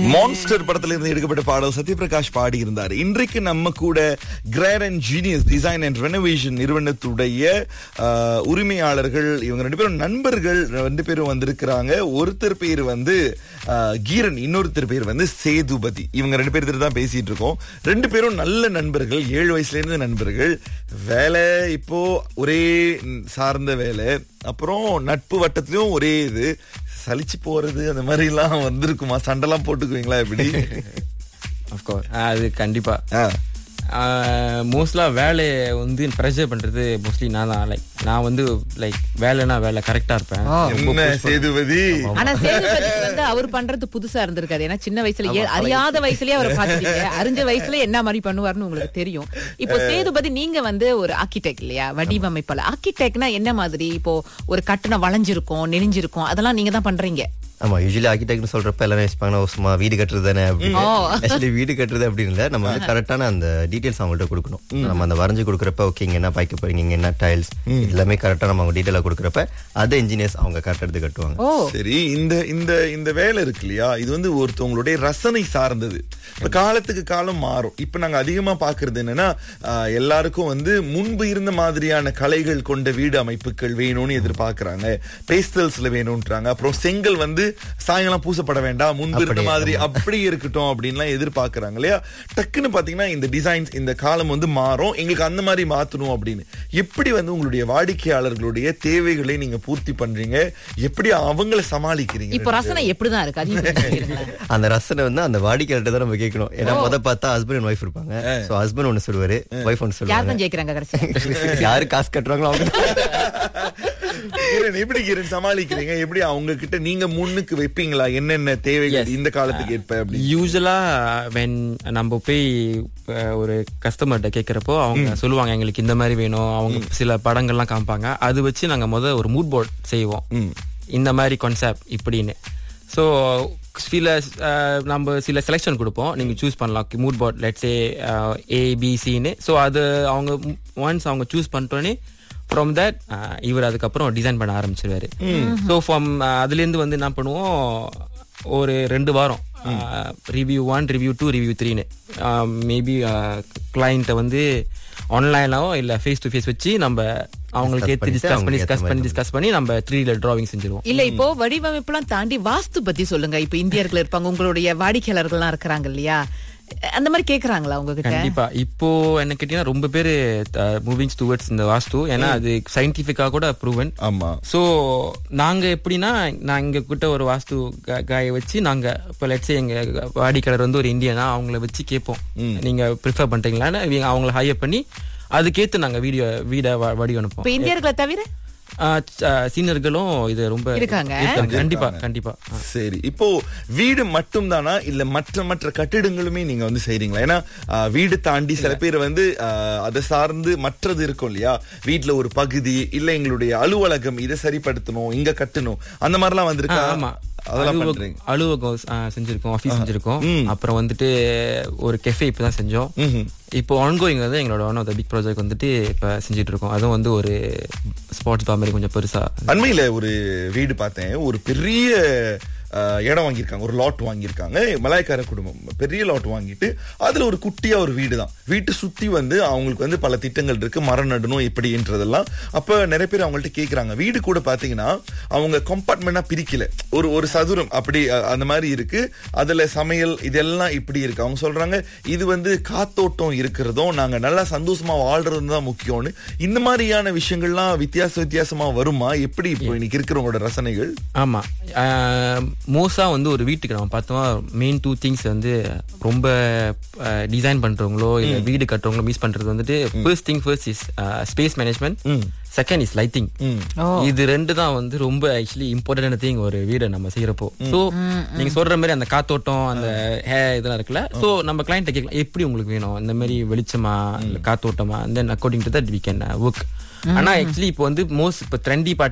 Monster படத்துல இருந்து எடுக்கப்பட்ட பாடல் சத்யபிரகாஷ் பாடி இருந்தார் இன்றைக்கு நம்ம கூட great and genius design and renovation நிறுவனத்துடைய ஆஹ், உரிமையாளர்கள் இவங்க ரெண்டு பேரும் நண்பர்கள் ரெண்டு பேரும் வந்திருக்கிறாங்க ஒருத்தர் பேர் வந்து ஆஹ், கீரன் இன்னொருத்தர் பேர் வந்து சேதுபதி இவங்க ரெண்டு பேர் தான் பேசிட்டு இருக்கோம் ரெண்டு பேரும் நல்ல நண்பர்கள் ஏழு வயசுல இருந்து நண்பர்கள் வேலை இப்போ ஒரே ம், சார்ந்த வேலை அப்புறம் நட்பு வட்டத்திலயும் ஒரே இது சலிச்சு போறது அந்த மாதிரி எல்லாம் வந்திருக்குமா சண்டைலாம் போட்டுக்குவீங்களா எப்படி அஃப்கோர்ஸ் அது கண்டிப்பா ஆ, மோஸ்ட்லா வேலையை வந்து ப்ரெஷர் பண்றது மோஸ்ட்லி நான் தான் லைக் நான் வந்து லைக் வேலைனா வேலை கரெக்டா இருப்பேன் என்ன சேதுபதி ஆனா சேதுபதிக்கு வந்து அவர் பண்றது புதுசா இருந்திருக்காது ஏன்னா சின்ன வயசுல ஏ- அறியாத வயசுலயே அவரை பாத்துட்டீங்க அறிஞ்ச வயசுல என்ன மாதிரி பண்ணுவாருன்னு உங்களுக்கு தெரியும் இப்போ சேதுபதி நீங்க வந்து ஒரு ஆர்கிடெக்ட் இல்லையா வடிவமைப்பாளர் ஆர்கிடெக்ட்னா என்ன மாதிரி இப்போ ஒரு கட்டணம் வளைஞ்சிருக்கும் நெளிஞ்சிருக்கும் அதெல்லாம் நீங்க தான் பண்றீங்க ஆமா யூஸ்வலி ஆர்கிடெக்ட்னு சொல்றப்ப எல்லாரும் யோசிப்பாங்க "ஓ, சும்மா வீடு கட்டுறது தானே அப்படின்னு ஓ. ஆக்சுவலி வீடு கட்டுறது அப்படின்னு இல்ல நம்ம வந்து கரெக்டான அந்த டீடைல்ஸ் அவங்கள்ட்ட கொடுக்கணும் நம்ம அந்த வரைஞ்சு கொடுக்குறப்ப ஓகே இங்க என்ன பாய்க்க போறீங்க இங்க என்ன டைல்ஸ் எல்லாமே கரெக்டா நம்ம அவங்க டீடைலா கொடுக்குறப்ப அதை இன்ஜினியர்ஸ் அவங்க கரெக்டா எடுத்து கட்டுவாங்க ஓ சரி இந்த இந்த இந்த வேலை இருக்கு இல்லையா இது வந்து ஒருத்தவங்களுடைய ரசனை சார்ந்தது இப்ப காலத்துக்கு காலம் மாறும் இப்ப நாங்க அதிகமா பாக்குறது என்னன்னா ஆஹ், எல்லாருக்கும் வந்து முன்பு இருந்த மாதிரியான கலைகள் கொண்ட வீடு அமைப்புகள் வேணும்னு எதிர்பார்க்கறாங்க பேஸ்டல்ஸ்ல வேணும்ன்றாங்க அப்புறம் செங்கல் வந்து சாயங்காலம் பூசப்பட வேண்டாம் முன்பு இருந்த அப்படியே, மாதிரி அப்படி இருக்கட்டும் அப்படின்லாம் எதிர்பார்க்கறாங்க இல்லையா டக்குன்னு பாத்தீங்கன்னா இந்த டிசைன்ஸ் இந்த காலம் வந்து மாறும் எங்களுக்கு அந்த மாதிரி மாத்தணும் அப்படின்னு எப்படி வந்து உங்களுடைய வாடிக்கையாளர்களுடைய தேவைகளை நீங்க பூர்த்தி பண்றீங்க எப்படி அவங்கள சமாளிக்கிறீங்க இப்போ ரசனை எப்படிதான் இருக்கு அதையும் கொஞ்சம் சொல்லிடுங்களேன். அந்த ரசனை வந்து அந்த வாடிக்கையாளர்ட்ட தான் நம்ம கேட்கணும் ஏன்னா முத பார்த்தா ஹஸ்பண்ட் அண்ட் ஒய்ஃப் இருப்பாங்க சோ ஹஸ்பண்ட் ஒன்னு சொல்லுவாரு ஒய்ஃப் ஒன்னு யார் சொல்லுவாங்க தான் ஜெயிக்கிறாங்க கடைசியா யாரு காசு கட்டுறாங்களோ அவங்க கிரண், எப்படி கிரண் சமாளிக்கிறீங்க எப்படி அவங்க கிட்ட நீங்க முன்னுக்கு வைப்பீங்களா என்னென்ன தேவைகள் இந்த காலத்துக்கு ஏற்ப அப்படி யூஸ்வலா வென் நம்ம போய் அஹ், ஒரு கஸ்டமர்கிட்ட கேட்குறப்போ அவங்க சொல்லுவாங்க எங்களுக்கு இந்த மாதிரி வேணும் அவங்க சில படங்கள்லாம் காமிப்பாங்க அது வச்சு நாங்க முத ஒரு மூட் போர்ட் செய்வோம் இந்த மாதிரி கான்செப்ட் இப்படின்னு ஸோ சில அஹ், நம்ம சில செலெக்ஷன் கொடுப்போம் நீங்க சூஸ் பண்ணலாம் மூட் போர்ட் லெட்ஸே ஏபிசின்னு ஸோ அது அவங்க ஒன்ஸ் அவங்க சூஸ் பண்ணிட்டோன்னே ஃப்ரம் தட் இவர் அதுக்கப்புறம் டிசைன் பண்ண ஆரம்பிச்சிருவாரு ஸோ ஃப்ரம் அதுலேருந்து வந்து என்ன பண்ணுவோம் ஒரு ரெண்டு வாரம் review one review two review த்ரீன்னு மேபி கிளைண்ட்டை வந்து ஆன்லைனாவோ இல்லை ஃபேஸ் டு ஃபேஸ் வச்சு நம்ம அவங்களுக்கு ஏற்று பண்ணிட்டு டிஸ்கஸ் பண்ணி அவங்களுக்கு டிஸ்கஸ் ஏத்த பண்ணி மாதிரி டிஸ்கஸ் பண்ணி நம்ம த்ரீ டிராவிங் செஞ்சிருவோம் இல்ல இப்போ வடிவமைப்புலாம் தாண்டி வாஸ்து பத்தி சொல்லுங்க இப்போ இந்தியர்கள் இருப்பாங்க உங்களுடைய வாடிக்கையாளர்கள்லாம் இருக்கிறாங்க இல்லையா அந்த மாதிரி கேக்குறாங்களா உங்ககிட்ட கண்டிப்பா இப்போ என்ன கேட்டீங்கன்னா ரொம்ப பேர் மூவிங் டுவர்ட்ஸ் இந்த வாஸ்து ஏன்னா அது சயின்டிபிக்கா கூட ப்ரூவன் ஆமா சோ நாங்க எப்படின்னா நான் எங்க கிட்ட ஒரு வாஸ்து காயை வச்சு நாங்க இப்ப லட்சம் எங்க வாடிக்கையாளர் வந்து ஒரு இந்தியனா அவங்கள வச்சு கேட்போம் நீங்க ப்ரிஃபர் பண்றீங்களான்னு இவங்க அவங்கள ஹையர் பண்ணி அதுக்கேத்து நாங்க வீடியோ வீட வடி அனுப்போம் இப்ப இந்தியர்களை தவிர சீனியர்களும் இது ரொம்ப இருக்காங்க. கண்டிப்பா கண்டிப்பா ஆ. சரி இப்போ வீடு மட்டும் தானா இல்ல மற்ற மற்ற கட்டிடங்களுமே நீங்க வந்து செய்றீங்களா ஏன்னா ஆஹ், வீடு தாண்டி சில பேர் வந்து ஆஹ், அதை சார்ந்து மற்றது இருக்கும் இல்லையா வீட்ல ஒரு பகுதி இல்ல எங்களுடைய அலுவலகம் இதை சரிப்படுத்தணும் இங்க கட்டணும் அந்த மாதிரிலாம் ஆ, வந்திருக்கா ஆமா அதெல்லாம் அலுவலகம் பண்றீங்க அலுவலகம் ஆ, செஞ்சிருக்கோம் ஆஃபீஸ் செஞ்சிருக்கோம் அப்புறம் வந்துட்டு ஒரு கெஃபே இப்பதான் செஞ்சோம் இப்போ ஆன்கோயிங் வந்து எங்களோட one of the big project வந்துட்டு இப்ப செஞ்சுட்டு இருக்கோம் அதுவும் வந்து ஒரு ஸ்போர்ட்ஸ் பார் மாதிரி கொஞ்சம் பெருசா அண்மையில ஒரு வீடு பார்த்தேன் ஒரு பெரிய அஹ், இடம் வாங்கியிருக்காங்க ஒரு லாட் வாங்கியிருக்காங்க மலாய்க்கார குடும்பம் பெரிய லாட் வாங்கிட்டு அதுல ஒரு குட்டியா ஒரு வீடு தான் வீட்டை சுத்தி வந்து அவங்களுக்கு வந்து பல திட்டங்கள் இருக்கு மரம் நடணும் எப்படின்றதெல்லாம் அப்ப நிறைய பேர் அவங்கள்ட்ட கேக்குறாங்க வீடு கூட பாத்தீங்கன்னா அவங்க கம்பார்ட்மெண்டா பிரிக்கல ஒரு ஒரு சதுரம் அப்படி அஹ், அந்த மாதிரி இருக்கு அதுல சமையல் இதெல்லாம் இப்படி இருக்கு அவங்க சொல்றாங்க இது வந்து காத்தோட்டம் இருக்கிறதும் நாங்க நல்லா சந்தோஷமா வாழ்றதும் தான் முக்கியம்னு இந்த மாதிரியான விஷயங்கள்லாம் வித்தியாச வித்தியாசமா வருமா எப்படி இப்போ இன்னைக்கு இருக்கிறவங்களோட ரசனைகள் ஆமா மோஸ்டா வந்து ஒரு வீட்டுக்கு நம்ம பார்த்தோம் மெயின் டூ திங்ஸ் வந்து ரொம்ப டிசைன் பண்றவங்களோ இல்ல வீடு கட்டுறவங்களோ மிஸ் பண்றது வந்துட்டு first thing first is space management second is lighting இது ரெண்டு தான் வந்து ரொம்ப ஆக்சுவலி இம்பார்ட்டன்ட் திங் ஒரு வீடை நம்ம செய்யறப்போ சோ நீங்க சொல்ற மாதிரி அந்த காத்தோட்டம் அந்த ஹே இதெல்லாம் இருக்குல்ல சோ நம்ம கிளைண்ட் கேட்கலாம் எப்படி உங்களுக்கு வேணும் இந்த மாதிரி வெளிச்சமா இல்ல காத்தோட்டமா then according to that we can work ஆனா ஆக்சுவலி இப்போ வந்து மோஸ்ட் இப்போ ட்ரெண்டி